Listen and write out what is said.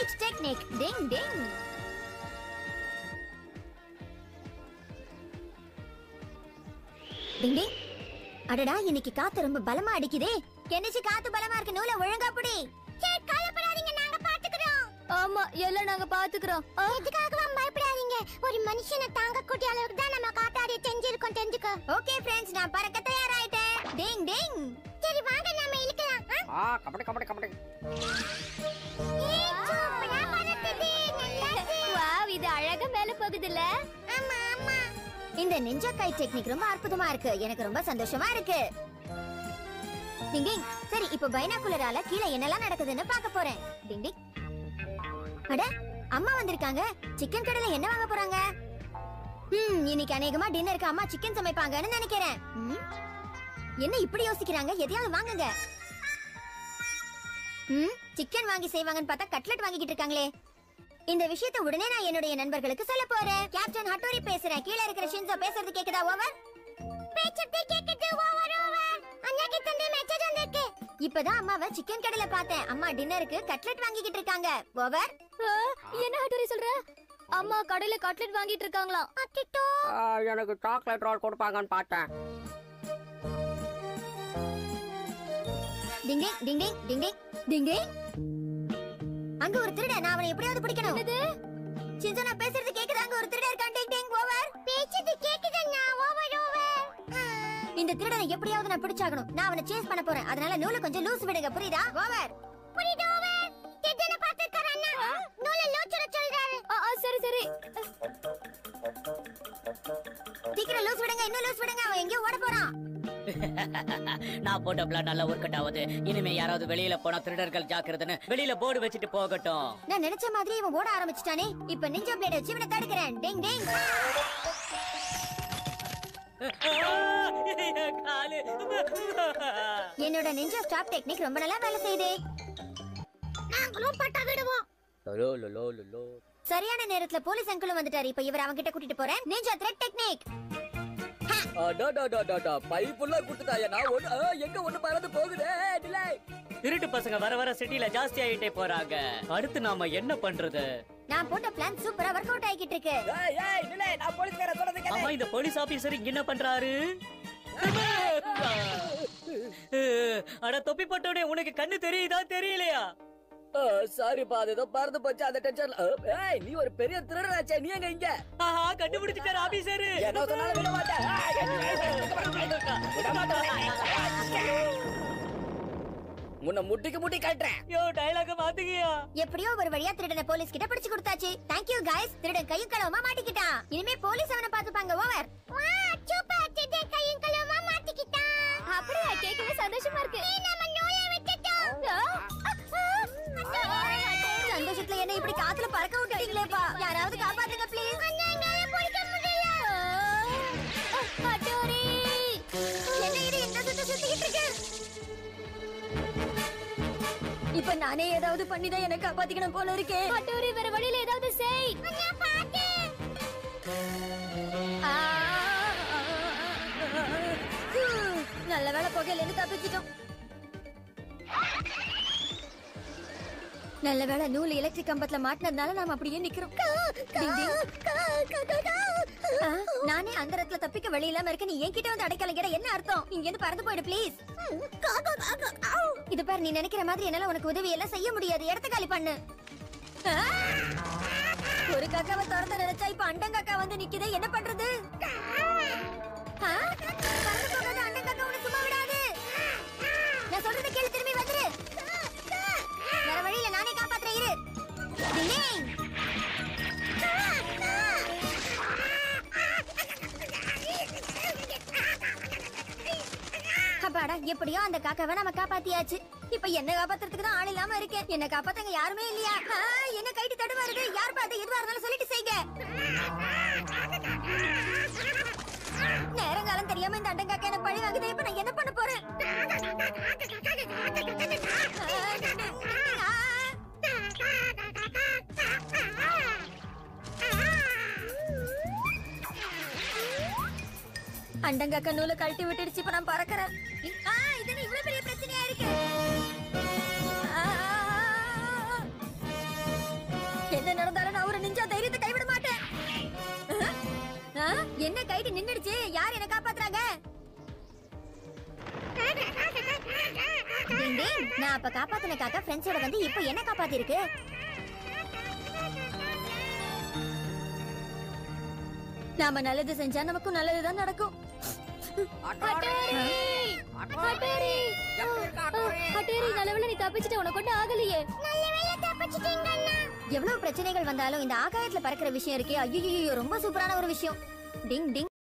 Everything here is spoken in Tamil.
கைட் டெக்னிக் டிங் டிங் டிங் டிங் அடடா இன்னைக்கு காத்து ரொம்ப பலமா அடிக்குதே கெனிச்சு காத்து பலமா இருக்கு நூல ஒழுங்கா புடி சரி கவலைப்படாதீங்க நாங்க பாத்துக்கிறோம் ஆமா எல்லாம் நாங்க பாத்துக்கிறோம் எதுக்காகவும் பயப்படாதீங்க ஒரு மனுஷனை தாங்க கூடிய அளவுக்கு தான் நம்ம காத்தாடி செஞ்சிருக்கோம் தெரிஞ்சுக்க ஓகே ஃப்ரெண்ட்ஸ் நான் பறக்க தயாராயிட்டேன் டிங் டிங் சரி வாங்க நாம இழுக்கலாம் ஆ கபடி கபடி கபடி வாவ் இது அழகா மேல போகுதுல்ல ஆமா ஆமா இந்த நிஞ்சா கை டெக்னிக் ரொம்ப அற்புதமா இருக்கு எனக்கு ரொம்ப சந்தோஷமா இருக்கு டிங் டிங் சரி இப்போ பைனாகுலரால கீழே என்னெல்லாம் நடக்குதுன்னு பார்க்க போறேன் டிங் டிங் அட அம்மா வந்திருக்காங்க சிக்கன் கடையில என்ன வாங்க போறாங்க ம் இன்னைக்கு அநேகமா டின்னருக்கு அம்மா சிக்கன் சமைப்பாங்கன்னு நினைக்கிறேன் ம், என்ன இப்படி யோசிக்கிறாங்க எதையாவது வாங்குங்க ம் சிக்கன் வாங்கி செய்வாங்கன்னு பார்த்தா கட்லெட் வாங்கிக்கிட்டு இருக்காங்களே இந்த விஷயத்தை உடனே நான் என்னுடைய நண்பர்களுக்கு சொல்ல போறேன் கேப்டன் ஹட்டோரி பேசுறேன் கீழ இருக்கிற ஷின்சோ பேசுறது கேக்குதா ஓவர் பேச்சத்தை கேக்குது ஓவர் ஓவர் அன்னைக்கு தந்தை மெசேஜ் வந்திருக்கு இப்பதான் அம்மாவை சிக்கன் கடையில பார்த்தேன் அம்மா டின்னருக்கு கட்லெட் வாங்கிக்கிட்டு இருக்காங்க ஓவர் ஆ, என்ன ஹட்டோரி சொல்ற அம்மா கடையில கட்லெட் வாங்கிட்டு இருக்காங்களாம் அட்டிட்டோ ஆ, எனக்கு சாக்லேட் ரோல் கொடுப்பாங்கன்னு பார்த்தேன் டிங் டிங் டிங் டிங் டிங் டிங் டிங் டிங் அங்க ஒரு திருடன் நான் அவனை எப்படியாவது பிடிக்கணும் என்னது சின்சோ நான் பேசுறது கேக்குதா அங்க ஒரு திருடன் இருக்கான் டிங் டிங் ஓவர் பேச்சது கேக்குதா ஓவர் ஓவர் இந்த திருடனை எப்படியாவது நான் பிடிச்சாகணும் நான் அவனை சேஸ் பண்ண போறேன் அதனால நூலை கொஞ்சம் லூஸ் விடுங்க புரியுதா ஓவர் புரியுது ஓவர் திருடனை பார்த்திருக்காரு அண்ணா நூலை லூச்சுற சொல்றாரு ஆ, ஆ, சரி சரி சீக்கிரம் லூஸ் விடுங்க இன்னும் லூஸ் விடுங்க அவன் எங்கேயோ ஓட போறான் நான் போட்ட பிளான் நல்லா ஒர்க் அவுட் ஆகுது இனிமே யாராவது வெளியில போனா திருடர்கள் ஜாக்கிரதைன்னு வெளியில போர்டு வச்சுட்டு போகட்டும் நான் நினைச்ச மாதிரி இவன் ஓட ஆரம்பிச்சிட்டானே இப்ப நிஞ்சா பிளேட் வச்சு இவனை தடுக்கிறேன் டிங் டிங் காலு. என்னோட நிஞ்சா ஸ்டாப் டெக்னிக் ரொம்ப நல்லா வேலை செய்யுதே நாங்களும் பட்டா விடுவோம் லோ, லோ, லோ, லோ, லோ. சரியான நேரத்துல போலீஸ் அங்கிளும் வந்துட்டாரு இப்ப இவர் அவங்க கிட்ட கூட்டிட்டு போறேன் நிஞ்சா த்ரெட் டெக்னிக் அடா, டா, டா, டா, டா. பைப்புள்ள கொடுத்துட்டாயா நான் ஒண்ணு ஆ, எங்க ஒண்ணு பறந்து போகுதே டிலே திருட்டு பசங்க வர வர சிட்டில ஜாஸ்தி ஆயிட்டே போறாங்க அடுத்து நாம என்ன பண்றது நான் போட்ட பிளான் சூப்பரா ஒர்க் அவுட் ஆகிட்டு இருக்கு ஏய் ஏய் டிலே நான் போலீஸ்கார சொல்றது கேளு ஆமா இந்த போலீஸ் ஆபீசர் இங்க என்ன பண்றாரு அட தொப்பி போட்டோடே உனக்கு கண்ணு தெரியுதா தெரியலையா சாரிப்பா அது ஏதோ பறந்து போச்சு அந்த டென்ஷன்ல ஆ, ஏய் நீ ஒரு பெரிய திருடனாச்சே நீ எங்க இங்க ஆஹா கண்டுபிடிச்சிட்டாரு ஆபீசர் என்ன சொன்னாலும் விட மாட்டேன் விட மாட்டேன் உன்னை முட்டிக்கு முட்டி காட்டுறேன் யோ டயலாக மாத்துக்கியா எப்படியோ ஒரு வழியா திருடனை போலீஸ் கிட்ட பிடிச்சு கொடுத்தாச்சு தேங்க் யூ गाइस திருடன் கையும் களவுமா மாட்டிக்கிட்டான் இனிமே போலீஸ் அவனை பாத்துப்பாங்க ஓவர் சூப்பர் திருடன் கையும் களவுமா மாட்டிக்கிட்டான் அப்படியா கேட்கவே சந்தோஷமா இருக்கு நம்ம நூலை விட்டுட்டோம் சந்தோஷத்துல என்ன இப்படி காத்துல பறக்க விட்டுட்டீங்களேப்பா யாராவது காப்பாத்துங்க ப்ளீஸ் பிடிக்க முடியல ஹட்டோரி என்ன இது என்ன சுத்த சுத்திக்கிட்டு இருக்கு இப்ப நானே ஏதாவது பண்ணி தான் என்ன காப்பாத்திக்கணும் போல இருக்கே ஹட்டோரி வேற வழியில ஏதாவது செய் ஆ. நல்ல வேலை புகையில இருந்து தப்பிச்சிட்டோம் நல்ல வேளை நூல் எலக்ட்ரிக் கம்பத்துல மாட்டினதுனால நாம அப்படியே நிக்கிறோம் டிங் டிங். ஆ, நானே அந்த இடத்துல தப்பிக்க வழி இல்லாம இருக்க நீ என்கிட்ட வந்து அடைக்கலங்கிற என்ன அர்த்தம் இங்க இருந்து பறந்து போயிடு ப்ளீஸ் இது பாரு நீ நினைக்கிற மாதிரி என்னால உனக்கு உதவி எல்லாம் செய்ய முடியாது இடத்த காலி பண்ணு ஆ! ஒரு காக்காவை திறந்து நினைச்சா இப்ப அண்டங்காக்கா வந்து நிக்குதே என்ன பண்றது ஆ? பறந்து போகாத அண்டங்காக்கா உன்னை சும்மா விடாது நான் சொல்றதை கேளு திரும்பி வந்துரு வேற வழியில நானே காப்பாத்துறேன் இரு டிங். அப்பாடா எப்படியோ அந்த காக்காவை நம்ம காப்பாத்தியாச்சு இப்ப என்ன காப்பாத்துறதுக்கு தான் ஆள் இல்லாம இருக்கேன் என்ன காப்பாத்தங்க யாருமே இல்லையா ஆ, என்ன கைட்டு தடுமாறுது யார் பார்த்து எதுவா இருந்தாலும் சொல்லிட்டு செய்யுங்க நேரங்காலம் தெரியாம இந்த அண்டங்காக்கா என்ன பழி வாங்குது இப்ப நான் என்ன பண்ண போறேன் அண்டங்காக்கா நூலை கழட்டி விட்டுடுச்சு இப்ப நான் பறக்கிறேன் ஆ, இது என்ன இவ்வளவு பெரிய பிரச்சனையா இருக்கு ஆ, டிங் நான் அப்ப காப்பாத்தின காக்கா ஃப்ரெண்ட்ஸோட வந்து இப்போ என்ன காப்பாத்தி இருக்கு நாம நல்லது செஞ்சா நமக்கும் நல்லதுதான் நடக்கும் ஹட்டேரி ஹட்டேரி ஹட்டேரி நல்லவேளை நீ தப்பிச்சிட்ட உனக்கு ஒன்றும் ஆகலையே எவ்வளவு பிரச்சனைகள் வந்தாலும் இந்த ஆகாயத்துல பறக்கிற விஷயம் இருக்கே ஐயோ ரொம்ப சூப்பரான ஒரு விஷயம் டிங் டிங்